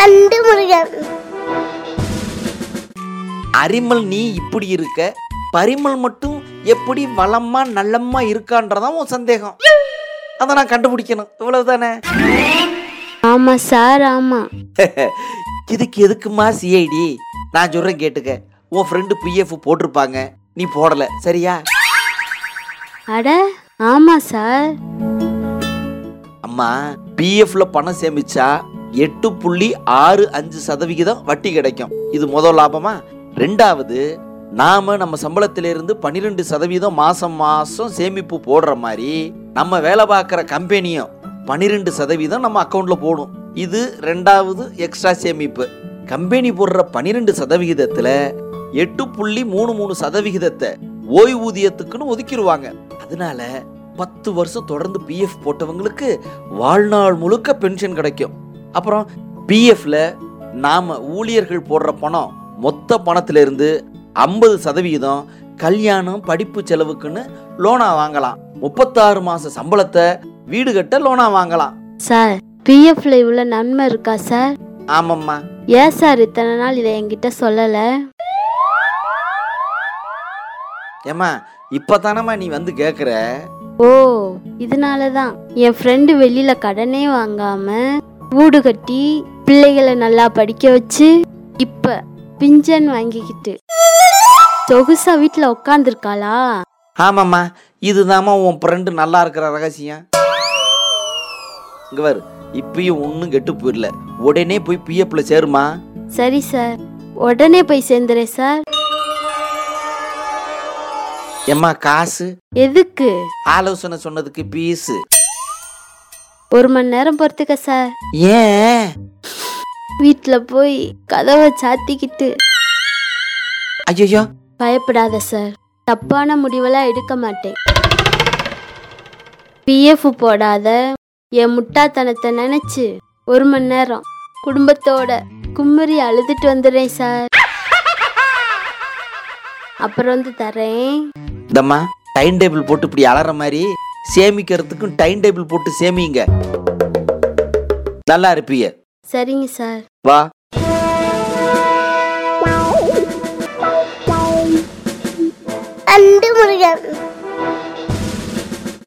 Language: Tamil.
அண்டு முருகன் அரிமல் நீ இப்படி இருக்க பரிமல் மட்டும் எப்படி வளமா நல்லம்மா இருக்கான்றதான் உன் சந்தேகம் அதை நான் கண்டுபிடிக்கணும் இவ்வளவுதானே ஆமா சார் ஆமா இதுக்கு எதுக்குமா சிஐடி நான் சொல்றேன் கேட்டுக்க உன் ஃப்ரெண்டு பிஎஃப் போட்டிருப்பாங்க நீ போடல சரியா அட ஆமா சார் அம்மா பிஎஃப்ல பணம் சேமிச்சா எட்டு புள்ளி ஆறு அஞ்சு சதவிகிதம் வட்டி கிடைக்கும் இது முதல் லாபமா ரெண்டாவது நாம நம்ம சம்பளத்திலிருந்து பன்னிரெண்டு சதவீதம் மாசம் மாசம் சேமிப்பு போடுற மாதிரி நம்ம வேலை பார்க்குற கம்பெனியும் பன்னிரெண்டு சதவீதம் நம்ம அக்கௌண்ட்ல போடும் இது ரெண்டாவது எக்ஸ்ட்ரா சேமிப்பு கம்பெனி போடுற பன்னிரெண்டு சதவிகிதத்துல எட்டு புள்ளி மூணு மூணு சதவிகிதத்தை ஓய்வூதியத்துக்குன்னு ஒதுக்கிடுவாங்க அதனால பத்து வருஷம் தொடர்ந்து பிஎஃப் போட்டவங்களுக்கு வாழ்நாள் முழுக்க பென்ஷன் கிடைக்கும் அப்புறம் பிஎஃப்ல நாம ஊழியர்கள் போடுற பணம் மொத்த பணத்துல இருந்து ஐம்பது சதவிகிதம் கல்யாணம் படிப்பு செலவுக்குன்னு லோனா வாங்கலாம் முப்பத்தாறு மாச சம்பளத்தை வீடு கட்ட லோனா வாங்கலாம் சார் பிஎஃப்ல இவ்வளோ நன்மை இருக்கா சார் ஆமாம்மா ஏன் சார் இத்தனை நாள் இதை என்கிட்ட சொல்லலை ஏம்மா இப்பதானம்மா நீ வந்து கேக்குற ஓ இதனால தான் என் ஃப்ரெண்டு வெளியில கடனே வாங்காம வீடு கட்டி பிள்ளைகளை நல்லா படிக்க வச்சு இப்ப பிஞ்சன் வாங்கிக்கிட்டு சொகுசா வீட்டுல உட்காந்துருக்காளா ஆமாம்மா இதுதாம்மா உன் ஃப்ரெண்டு நல்லா இருக்கிற ரகசியம் இங்க பாரு இப்பயும் ஒன்றும் கெட்டு போயிடல உடனே போய் பிஎஃப்ல சேருமா சரி சார் உடனே போய் சேர்ந்துறேன் சார் ஏம்மா காசு எதுக்கு ஆலோசனை சொன்னதுக்கு பீஸு ஒரு மணி நேரம் பொறுத்துக்க சார் ஏன் வீட்டுல போய் கதவை சாத்திக்கிட்டு ஐயோ பயப்படாத சார் தப்பான முடிவெல்லாம் எடுக்க மாட்டேன் பிஎஃப் போடாத என் முட்டாத்தனத்தை நினைச்சு ஒரு மணி நேரம் குடும்பத்தோட கும்மரி அழுதுட்டு வந்துடுறேன் சார் அப்புறம் வந்து தரேன் இந்தம்மா டைம் டேபிள் போட்டு இப்படி அலற மாதிரி சேமிக்கிறதுக்கும் டைம் டேபிள் போட்டு சேமிங்க நல்லா இருப்பீங்க சரிங்க சார் வா அண்டு முருகன்